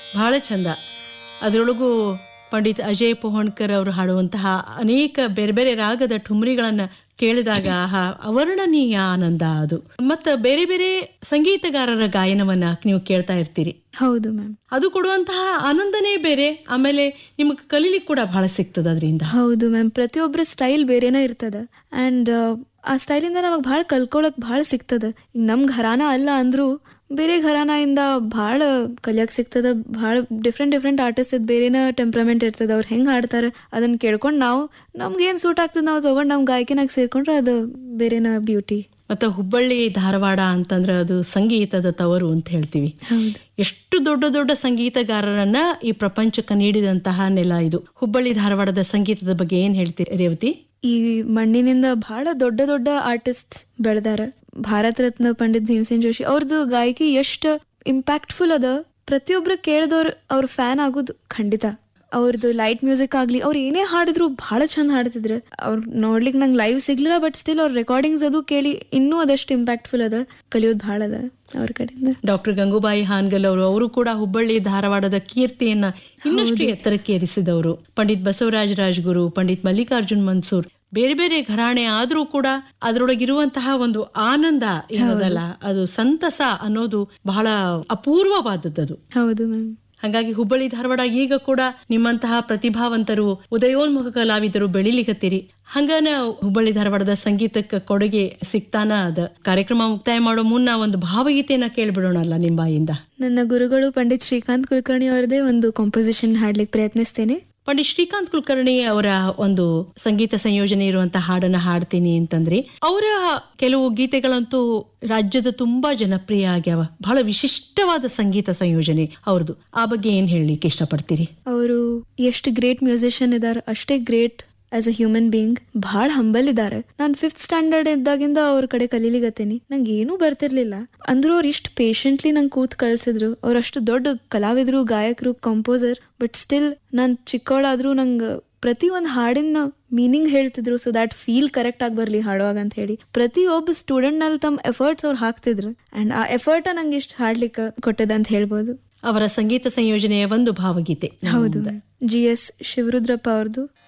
ಬಹಳ ಚಂದ ಅದರೊಳಗೂ ಪಂಡಿತ್ ಅಜಯ್ ಪೋಹಣ್ಕರ್ ಅವರು ಹಾಡುವಂತಹ ಅನೇಕ ಬೇರೆ ಬೇರೆ ರಾಗದ ಠುಮ್ರಿಗಳನ್ನ ಕೇಳಿದಾಗ ಆಹಾ ಅವರ್ಣನೀಯ ಆನಂದ ಅದು ಮತ್ತ ಬೇರೆ ಬೇರೆ ಸಂಗೀತಗಾರರ ಗಾಯನವನ್ನ ನೀವು ಕೇಳ್ತಾ ಇರ್ತೀರಿ ಹೌದು ಮ್ಯಾಮ್ ಅದು ಕೊಡುವಂತಹ ಆನಂದನೇ ಬೇರೆ ಆಮೇಲೆ ನಿಮಗೆ ಕಲೀಲಿಕ್ಕೆ ಕೂಡ ಬಹಳ ಸಿಗ್ತದ ಅದರಿಂದ ಹೌದು ಮ್ಯಾಮ್ ಪ್ರತಿಯೊಬ್ಬರ ಸ್ಟೈಲ್ ಬೇರೆನೇ ಇರ್ತದ ಅಂಡ್ ಆ ಸ್ಟೈಲಿಂದ ನಮಗೆ ಭಾಳ ಕಲ್ಕೊಳಕ್ ಭಾಳ ಸಿಗ್ತದ ಈಗ ನಮ್ ಘರಾನ ಅಲ್ಲ ಅಂದ್ರೂ ಬೇರೆ ಘರಾನಿಂದ ಭಾಳ ಕಲಿಯಕ್ ಸಿಗ್ತದ ಭಾಳ ಡಿಫ್ರೆಂಟ್ ಡಿಫ್ರೆಂಟ್ ಆರ್ಟಿಸ್ಟ್ ಬೇರೆನ ಟೆಂಪ್ರಮೆಂಟ್ ಇರ್ತದ ಅವ್ರು ಹೆಂಗ್ ಹಾಡ್ತಾರ ಅದನ್ನ ಕೇಳ್ಕೊಂಡು ನಾವು ನಮ್ಗೆ ಏನ್ ಸೂಟ್ ಆಗ್ತದ ನಾವು ತಗೊಂಡ್ ನಮ್ ಗಾಯಕಿನಾಗ ಸೇರ್ಕೊಂಡ್ರೆ ಅದು ಬೇರೆನ ಬ್ಯೂಟಿ ಮತ್ತೆ ಹುಬ್ಬಳ್ಳಿ ಧಾರವಾಡ ಅಂತಂದ್ರೆ ಅದು ಸಂಗೀತದ ತವರು ಅಂತ ಹೇಳ್ತೀವಿ ಹೌದು ಎಷ್ಟು ದೊಡ್ಡ ದೊಡ್ಡ ಸಂಗೀತಗಾರರನ್ನ ಈ ಪ್ರಪಂಚಕ್ಕೆ ನೀಡಿದಂತಹ ನೆಲ ಇದು ಹುಬ್ಬಳ್ಳಿ ಧಾರವಾಡದ ಸಂಗೀತದ ಬಗ್ಗೆ ಏನ್ ಹೇಳ್ತೀರಿ ರೇವತಿ ಈ ಮಣ್ಣಿನಿಂದ ಬಹಳ ದೊಡ್ಡ ದೊಡ್ಡ ಆರ್ಟಿಸ್ಟ್ ಬೆಳೆದಾರ ಭಾರತ ರತ್ನ ಪಂಡಿತ್ ಭೀಮಸೇನ್ ಜೋಶಿ ಅವ್ರದ್ದು ಗಾಯಕಿ ಎಷ್ಟು ಇಂಪ್ಯಾಕ್ಟ್ಫುಲ್ ಅದ ಪ್ರತಿಯೊಬ್ರು ಕೇಳಿದವ್ರು ಅವ್ರ ಫ್ಯಾನ್ ಆಗೋದು ಖಂಡಿತ ಅವ್ರದ್ದು ಲೈಟ್ ಮ್ಯೂಸಿಕ್ ಆಗ್ಲಿ ಅವ್ರು ಏನೇ ಹಾಡಿದ್ರು ಬಹಳ ಚಂದ ಹಾಡ್ತಿದ್ರು ಅವ್ರು ನೋಡ್ಲಿಕ್ಕೆ ನಂಗೆ ಲೈವ್ ಸಿಗ್ಲಿಲ್ಲ ಬಟ್ ಸ್ಟಿಲ್ ಅವ್ರ ರೆಕಾರ್ಡಿಂಗ್ಸ್ ಅದು ಕೇಳಿ ಇನ್ನೂ ಅದಷ್ಟು ಇಂಪ್ಯಾಕ್ಟ್ಫುಲ್ ಅದ ಕಲಿಯೋದು ಬಹಳ ಅದ ಅವ್ರ ಕಡೆಯಿಂದ ಡಾಕ್ಟರ್ ಗಂಗೂಬಾಯಿ ಹಾನ್ಗಲ್ ಅವರು ಅವರು ಕೂಡ ಹುಬ್ಬಳ್ಳಿ ಧಾರವಾಡದ ಕೀರ್ತಿಯನ್ನ ಇನ್ನಷ್ಟು ಎತ್ತರಕ್ಕೆ ಏರಿಸಿದವರು ಪಂಡಿತ್ ಬಸವರಾಜ ರಾಜ್ಗುರು ಪಂಡಿತ್ ಮಲ್ಲಿಕಾರ್ಜುನ್ ಮನ್ಸೂರ್ ಬೇರೆ ಬೇರೆ ಘರಾಣೆ ಆದ್ರೂ ಕೂಡ ಅದರೊಳಗಿರುವಂತಹ ಒಂದು ಆನಂದ ಏನದಲ್ಲ ಅದು ಸಂತಸ ಅನ್ನೋದು ಬಹಳ ಅಪೂರ್ವವಾದದ್ದು ಹೌದು ಮ್ಯಾಮ್ ಹಾಗಾಗಿ ಹುಬ್ಬಳ್ಳಿ ಧಾರವಾಡ ಈಗ ಕೂಡ ನಿಮ್ಮಂತಹ ಪ್ರತಿಭಾವಂತರು ಉದಯೋನ್ಮುಖ ಕಲಾವಿದರು ಬೆಳಿಲಿಕತ್ತೀರಿ ಹಂಗನ ಹುಬ್ಬಳ್ಳಿ ಧಾರವಾಡದ ಸಂಗೀತಕ್ಕೆ ಕೊಡುಗೆ ಸಿಗ್ತಾನ ಅದ ಕಾರ್ಯಕ್ರಮ ಮುಕ್ತಾಯ ಮಾಡೋ ಮುನ್ನ ಒಂದು ಭಾವಗೀತೆಯನ್ನ ಕೇಳ್ಬಿಡೋಣಲ್ಲ ನಿಮ್ಮ ಬಾಯಿಂದ ನನ್ನ ಗುರುಗಳು ಪಂಡಿತ್ ಶ್ರೀಕಾಂತ್ ಕುಲಕರ್ಣಿ ಅವರದೇ ಒಂದು ಕಾಂಪೋಸಿಷನ್ ಹಾಡ್ಲಿಕ್ಕೆ ಪ್ರಯತ್ನಿಸ್ತೇನೆ ಪಂಡಿತ್ ಶ್ರೀಕಾಂತ್ ಕುಲಕರ್ಣಿ ಅವರ ಒಂದು ಸಂಗೀತ ಸಂಯೋಜನೆ ಇರುವಂತಹ ಹಾಡನ್ನ ಹಾಡ್ತೀನಿ ಅಂತಂದ್ರಿ ಅವರ ಕೆಲವು ಗೀತೆಗಳಂತೂ ರಾಜ್ಯದ ತುಂಬಾ ಜನಪ್ರಿಯ ಆಗ್ಯಾವ ಬಹಳ ವಿಶಿಷ್ಟವಾದ ಸಂಗೀತ ಸಂಯೋಜನೆ ಅವ್ರದ್ದು ಆ ಬಗ್ಗೆ ಏನ್ ಹೇಳಲಿಕ್ಕೆ ಇಷ್ಟಪಡ್ತೀರಿ ಅವರು ಎಷ್ಟು ಗ್ರೇಟ್ ಮ್ಯೂಸಿಷಿಯನ್ ಇದಾರೆ ಅಷ್ಟೇ great as a human being ಭಾಳ ಹಂಬಲ್ ಇದ್ದಾರೆ ನಾನು ಫಿಫ್ತ್ ಸ್ಟ್ಯಾಂಡರ್ಡ್ ಇದ್ದಾಗಿಂದ ಅವ್ರ ಕಡೆ ಕಲೀಲಿಗತ್ತೀನಿ ನಂಗೆ ಏನೂ ಬರ್ತಿರ್ಲಿಲ್ಲ ಅಂದ್ರೂ ಅವ್ರು ಇಷ್ಟು ಪೇಷಂಟ್ಲಿ ನಂಗೆ ಕೂತ್ ಕಳ್ಸಿದ್ರು ಅವ್ರು ಅಷ್ಟು ದೊಡ್ಡ ಕಲಾವಿದರು ಗಾಯಕರು ಕಂಪೋಸರ್ ಬಟ್ ಸ್ಟಿಲ್ ನಾನು ಚಿಕ್ಕವಳಾದ್ರೂ ನಂಗೆ ಪ್ರತಿ ಒಂದು ಹಾಡಿನ ಮೀನಿಂಗ್ ಹೇಳ್ತಿದ್ರು ಸೊ ದ್ಯಾಟ್ ಫೀಲ್ ಕರೆಕ್ಟ್ ಆಗಿ ಬರ್ಲಿ ಹಾಡುವಾಗ ಅಂತ ಹೇಳಿ ಪ್ರತಿಯೊಬ್ಬ ಸ್ಟೂಡೆಂಟ್ ನಲ್ಲಿ ತಮ್ಮ ಎಫರ್ಟ್ಸ್ ಅವ್ರು ಹಾಕ್ತಿದ್ರು ಅಂಡ್ ಆ ಎಫರ್ಟ್ ನಂಗೆ ಇಷ್ಟು ಹಾಡ್ಲಿಕ್ಕೆ ಕೊಟ್ಟದ ಅಂತ ಹೇಳ್ಬೋದು ಅವರ ಸಂಗೀತ ಸಂಯೋಜನೆಯ ಒಂದು ಭಾವಗೀತೆ ಹೌದು ಜಿ ಎಸ್ ಶಿವರುದ್ರಪ್ಪ ಅವ್ರದ್ದು